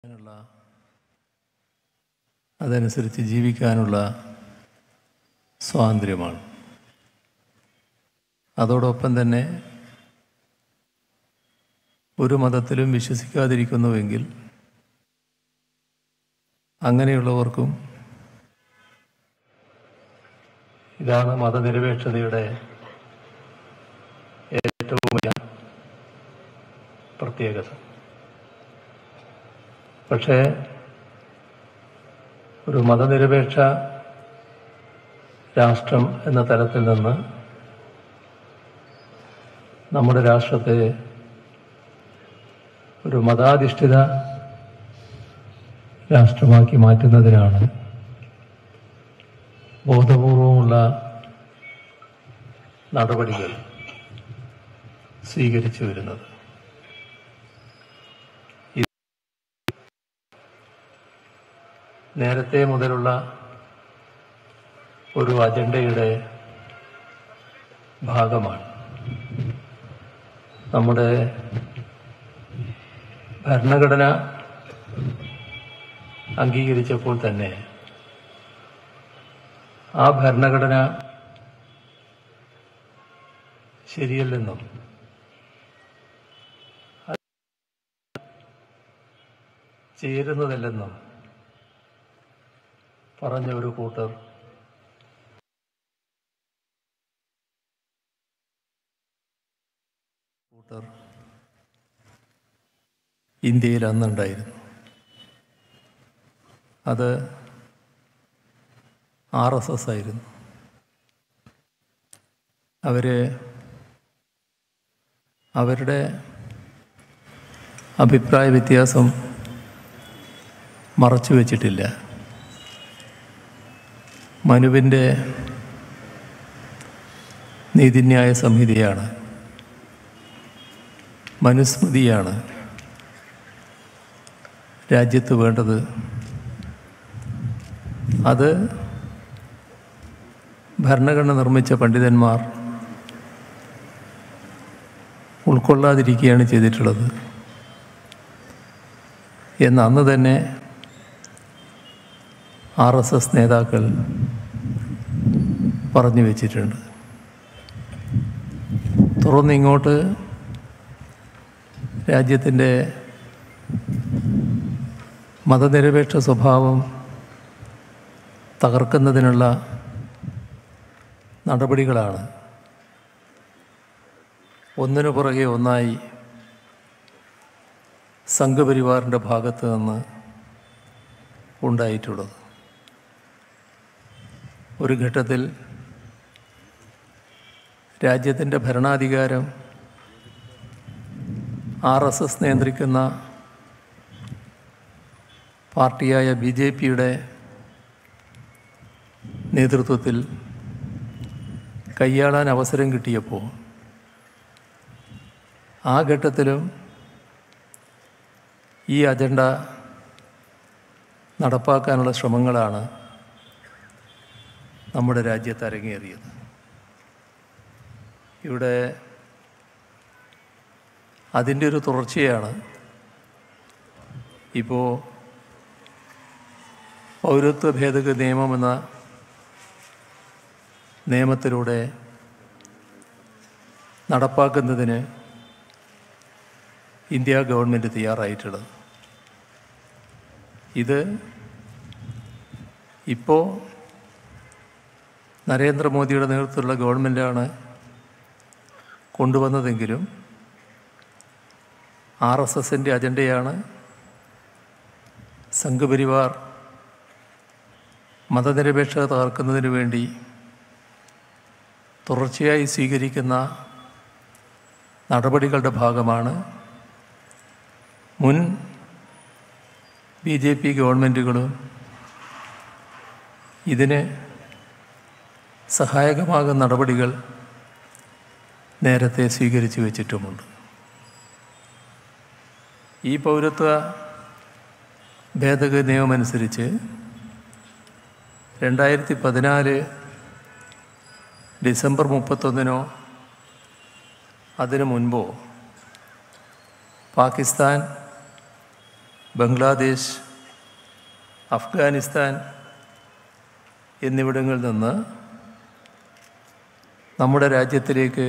അതിനുള്ള അതനുസരിച്ച് ജീവിക്കാനുള്ള സ്വാതന്ത്ര്യമാണ് അതോടൊപ്പം തന്നെ ഒരു മതത്തിലും വിശ്വസിക്കാതിരിക്കുന്നുവെങ്കിൽ അങ്ങനെയുള്ളവർക്കും ഇതാണ് മതനിരപേക്ഷതയുടെ ഏറ്റവും വലിയ പ്രത്യേകത പക്ഷേ ഒരു മതനിരപേക്ഷ രാഷ്ട്രം എന്ന തലത്തിൽ നിന്ന് നമ്മുടെ രാഷ്ട്രത്തെ ഒരു മതാധിഷ്ഠിത രാഷ്ട്രമാക്കി മാറ്റുന്നതിനാണ് ബോധപൂർവമുള്ള നടപടികൾ സ്വീകരിച്ചു വരുന്നത് നേരത്തെ മുതലുള്ള ഒരു അജണ്ടയുടെ ഭാഗമാണ് നമ്മുടെ ഭരണഘടന അംഗീകരിച്ചപ്പോൾ തന്നെ ആ ഭരണഘടന ശരിയല്ലെന്നും അത് ചേരുന്നതല്ലെന്നും പറഞ്ഞ ഒരു കൂട്ടർ കൂട്ടർ ഇന്ത്യയിൽ അന്നുണ്ടായിരുന്നു അത് ആർ എസ് എസ് ആയിരുന്നു അവര് അവരുടെ അഭിപ്രായ വ്യത്യാസം മറച്ചു വച്ചിട്ടില്ല മനുവിൻ്റെ നീതിന്യായ സംഹിതയാണ് മനുസ്മൃതിയാണ് രാജ്യത്ത് വേണ്ടത് അത് ഭരണഘടന നിർമ്മിച്ച പണ്ഡിതന്മാർ ഉൾക്കൊള്ളാതിരിക്കുകയാണ് ചെയ്തിട്ടുള്ളത് എന്ന് അന്ന് തന്നെ ആർ എസ് എസ് നേതാക്കൾ പറഞ്ഞു വെച്ചിട്ടുണ്ട് തുറന്ന് ഇങ്ങോട്ട് രാജ്യത്തിൻ്റെ മതനിരപേക്ഷ സ്വഭാവം തകർക്കുന്നതിനുള്ള നടപടികളാണ് ഒന്നിനു പുറകെ ഒന്നായി സംഘപരിവാറിൻ്റെ ഭാഗത്ത് നിന്ന് ഉണ്ടായിട്ടുള്ളത് ഒരു ഘട്ടത്തിൽ രാജ്യത്തിൻ്റെ ഭരണാധികാരം ആർ എസ് എസ് നിയന്ത്രിക്കുന്ന പാർട്ടിയായ ബി ജെ പിയുടെ നേതൃത്വത്തിൽ കൈയാളാൻ അവസരം കിട്ടിയപ്പോൾ ആ ഘട്ടത്തിലും ഈ അജണ്ട നടപ്പാക്കാനുള്ള ശ്രമങ്ങളാണ് നമ്മുടെ രാജ്യത്ത് അരങ്ങേറിയത് ഇവിടെ അതിൻ്റെ ഒരു തുടർച്ചയാണ് ഇപ്പോൾ പൗരത്വ ഭേദഗതി നിയമമെന്ന നിയമത്തിലൂടെ നടപ്പാക്കുന്നതിന് ഇന്ത്യ ഗവൺമെൻറ് തയ്യാറായിട്ടുള്ളത് ഇത് ഇപ്പോൾ നരേന്ദ്രമോദിയുടെ നേതൃത്വത്തിലുള്ള ഗവൺമെൻറ്റാണ് കൊണ്ടുവന്നതെങ്കിലും ആർ എസ് എസിൻ്റെ അജണ്ടയാണ് സംഘപരിവാർ മതനിരപേക്ഷത തകർക്കുന്നതിന് വേണ്ടി തുടർച്ചയായി സ്വീകരിക്കുന്ന നടപടികളുടെ ഭാഗമാണ് മുൻ ബി ജെ പി ഗവൺമെൻറ്റുകളും ഇതിന് സഹായകമാകുന്ന നടപടികൾ നേരത്തെ സ്വീകരിച്ചു വച്ചിട്ടുമുണ്ട് ഈ പൗരത്വ ഭേദഗതി നിയമമനുസരിച്ച് രണ്ടായിരത്തി പതിനാല് ഡിസംബർ മുപ്പത്തൊന്നിനോ അതിനു മുൻപോ പാകിസ്ഥാൻ ബംഗ്ലാദേശ് അഫ്ഗാനിസ്ഥാൻ എന്നിവിടങ്ങളിൽ നിന്ന് നമ്മുടെ രാജ്യത്തിലേക്ക്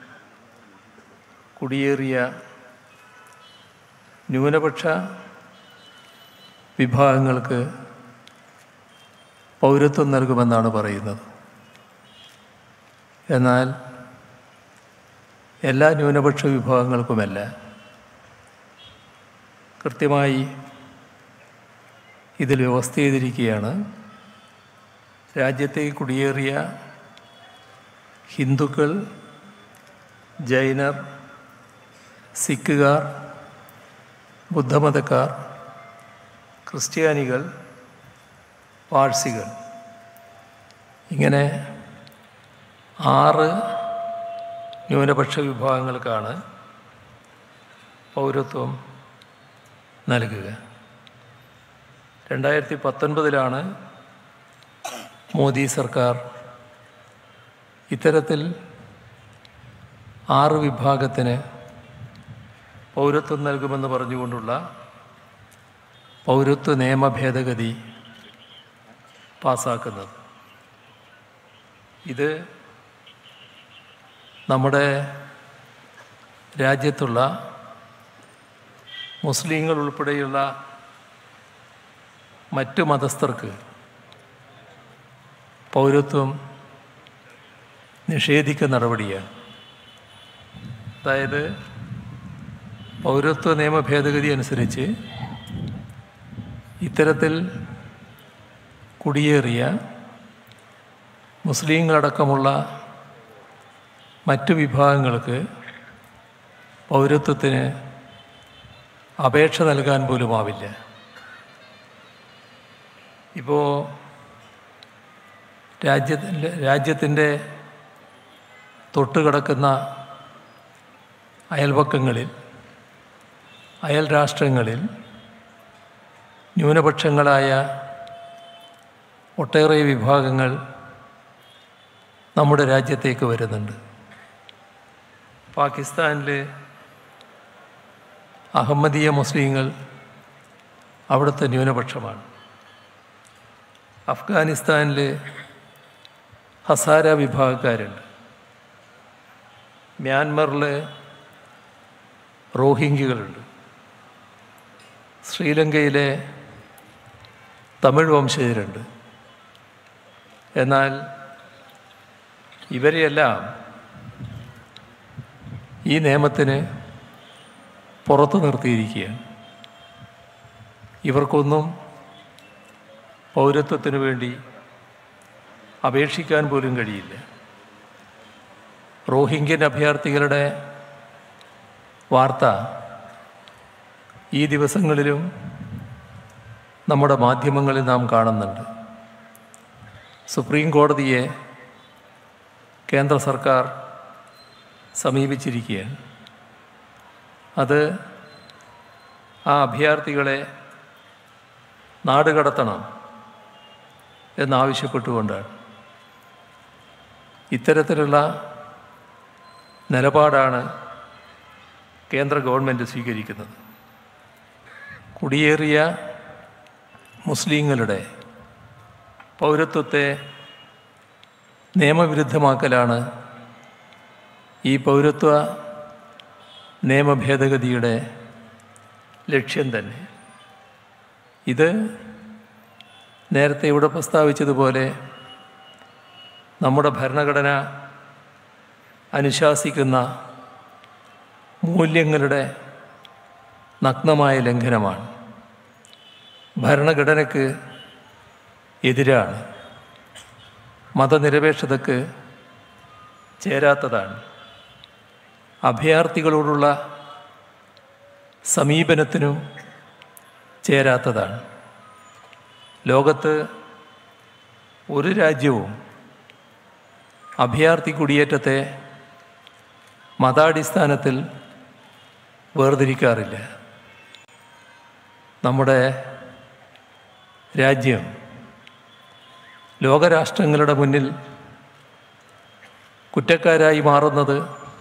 കുടിയേറിയ ന്യൂനപക്ഷ വിഭാഗങ്ങൾക്ക് പൗരത്വം നൽകുമെന്നാണ് പറയുന്നത് എന്നാൽ എല്ലാ ന്യൂനപക്ഷ വിഭാഗങ്ങൾക്കുമല്ല കൃത്യമായി ഇതിൽ വ്യവസ്ഥ ചെയ്തിരിക്കുകയാണ് രാജ്യത്തേക്ക് കുടിയേറിയ ഹിന്ദുക്കൾ ജൈനർ സിഖുകാർ ബുദ്ധമതക്കാർ ക്രിസ്ത്യാനികൾ പാഴ്സികൾ ഇങ്ങനെ ആറ് ന്യൂനപക്ഷ വിഭാഗങ്ങൾക്കാണ് പൗരത്വം നൽകുക രണ്ടായിരത്തി പത്തൊൻപതിലാണ് മോദി സർക്കാർ ഇത്തരത്തിൽ ആറ് വിഭാഗത്തിന് പൗരത്വം നൽകുമെന്ന് പറഞ്ഞുകൊണ്ടുള്ള പൗരത്വ നിയമ ഭേദഗതി പാസ്സാക്കുന്നത് ഇത് നമ്മുടെ രാജ്യത്തുള്ള മുസ്ലിങ്ങൾ ഉൾപ്പെടെയുള്ള മറ്റു മതസ്ഥർക്ക് പൗരത്വം നിഷേധിക്കുന്ന നടപടിയാണ് അതായത് പൗരത്വ നിയമ ഭേദഗതി അനുസരിച്ച് ഇത്തരത്തിൽ കുടിയേറിയ മുസ്ലിങ്ങളടക്കമുള്ള മറ്റു വിഭാഗങ്ങൾക്ക് പൗരത്വത്തിന് അപേക്ഷ നൽകാൻ പോലും ആവില്ല ഇപ്പോൾ രാജ്യത്തിൻ്റെ രാജ്യത്തിൻ്റെ തൊട്ടുകിടക്കുന്ന അയൽപക്കങ്ങളിൽ അയൽ രാഷ്ട്രങ്ങളിൽ ന്യൂനപക്ഷങ്ങളായ ഒട്ടേറെ വിഭാഗങ്ങൾ നമ്മുടെ രാജ്യത്തേക്ക് വരുന്നുണ്ട് പാകിസ്ഥാനിൽ അഹമ്മദീയ മുസ്ലിങ്ങൾ അവിടുത്തെ ന്യൂനപക്ഷമാണ് അഫ്ഗാനിസ്ഥാനിൽ ഹസാര വിഭാഗക്കാരുണ്ട് മ്യാൻമറിൽ റോഹിംഗ്യകളുണ്ട് ശ്രീലങ്കയിലെ തമിഴ് വംശജരുണ്ട് എന്നാൽ ഇവരെയെല്ലാം ഈ നിയമത്തിന് പുറത്തു നിർത്തിയിരിക്കുകയാണ് ഇവർക്കൊന്നും പൗരത്വത്തിന് വേണ്ടി അപേക്ഷിക്കാൻ പോലും കഴിയില്ല റോഹിംഗ്യൻ അഭയാർത്ഥികളുടെ വാർത്ത ഈ ദിവസങ്ങളിലും നമ്മുടെ മാധ്യമങ്ങളിൽ നാം കാണുന്നുണ്ട് സുപ്രീം കോടതിയെ കേന്ദ്ര സർക്കാർ സമീപിച്ചിരിക്കുകയാണ് അത് ആ അഭയാർത്ഥികളെ നാടുകടത്തണം എന്നാവശ്യപ്പെട്ടുകൊണ്ടാണ് ഇത്തരത്തിലുള്ള നിലപാടാണ് കേന്ദ്ര ഗവൺമെൻറ് സ്വീകരിക്കുന്നത് കുടിയേറിയ മുസ്ലിങ്ങളുടെ പൗരത്വത്തെ നിയമവിരുദ്ധമാക്കലാണ് ഈ പൗരത്വ നിയമ ഭേദഗതിയുടെ ലക്ഷ്യം തന്നെ ഇത് നേരത്തെ ഇവിടെ പ്രസ്താവിച്ചതുപോലെ നമ്മുടെ ഭരണഘടന അനുശാസിക്കുന്ന മൂല്യങ്ങളുടെ നഗ്നമായ ലംഘനമാണ് ഭരണഘടനയ്ക്ക് എതിരാണ് മതനിരപേക്ഷതയ്ക്ക് ചേരാത്തതാണ് അഭയാർത്ഥികളോടുള്ള സമീപനത്തിനും ചേരാത്തതാണ് ലോകത്ത് ഒരു രാജ്യവും അഭയാർത്ഥി കുടിയേറ്റത്തെ മതാടിസ്ഥാനത്തിൽ വേർതിരിക്കാറില്ല നമ്മുടെ രാജ്യം ലോകരാഷ്ട്രങ്ങളുടെ മുന്നിൽ കുറ്റക്കാരായി മാറുന്നത്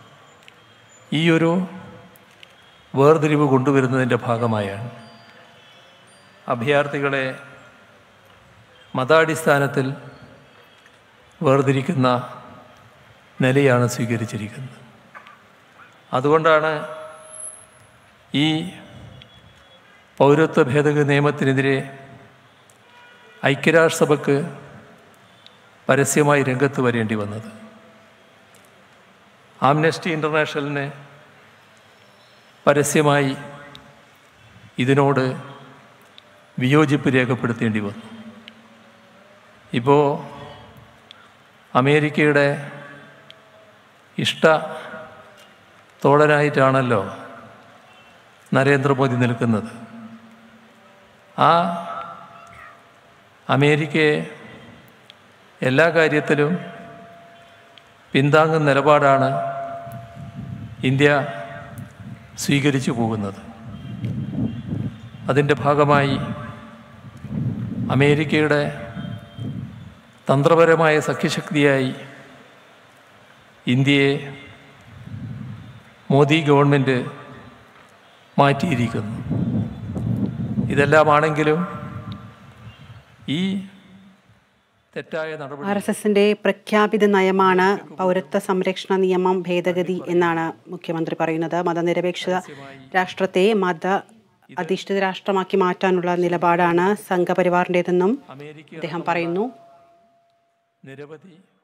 ഈ ഒരു വേർതിരിവ് കൊണ്ടുവരുന്നതിൻ്റെ ഭാഗമായാണ് അഭയാർത്ഥികളെ മതാടിസ്ഥാനത്തിൽ വേർതിരിക്കുന്ന നിലയാണ് സ്വീകരിച്ചിരിക്കുന്നത് അതുകൊണ്ടാണ് ഈ പൗരത്വ ഭേദഗതി നിയമത്തിനെതിരെ ഐക്യരാഷ്ട്രസഭയ്ക്ക് പരസ്യമായി രംഗത്ത് വരേണ്ടി വന്നത് ആംനസ്റ്റി ഇൻ്റർനാഷണലിന് പരസ്യമായി ഇതിനോട് വിയോജിപ്പ് രേഖപ്പെടുത്തേണ്ടി വന്നു ഇപ്പോൾ അമേരിക്കയുടെ ഇഷ്ട തോഴനായിട്ടാണല്ലോ നരേന്ദ്രമോദി നിൽക്കുന്നത് ആ അമേരിക്കയെ എല്ലാ കാര്യത്തിലും പിന്താങ്ങുന്ന നിലപാടാണ് ഇന്ത്യ സ്വീകരിച്ചു പോകുന്നത് അതിൻ്റെ ഭാഗമായി അമേരിക്കയുടെ തന്ത്രപരമായ സഖ്യശക്തിയായി ഇന്ത്യയെ മോദി ഗവൺമെൻറ് മാറ്റിയിരിക്കുന്നു ഇതെല്ലാമാണെങ്കിലും ഈ തെറ്റായ നടപടി ആർ എസ് എസിന്റെ പ്രഖ്യാപിത നയമാണ് പൗരത്വ സംരക്ഷണ നിയമം ഭേദഗതി എന്നാണ് മുഖ്യമന്ത്രി പറയുന്നത് മതനിരപേക്ഷ രാഷ്ട്രത്തെ മത അധിഷ്ഠിത രാഷ്ട്രമാക്കി മാറ്റാനുള്ള നിലപാടാണ് സംഘപരിവാറിൻ്റെതെന്നും അമേരിക്ക അദ്ദേഹം പറയുന്നു നിരവധി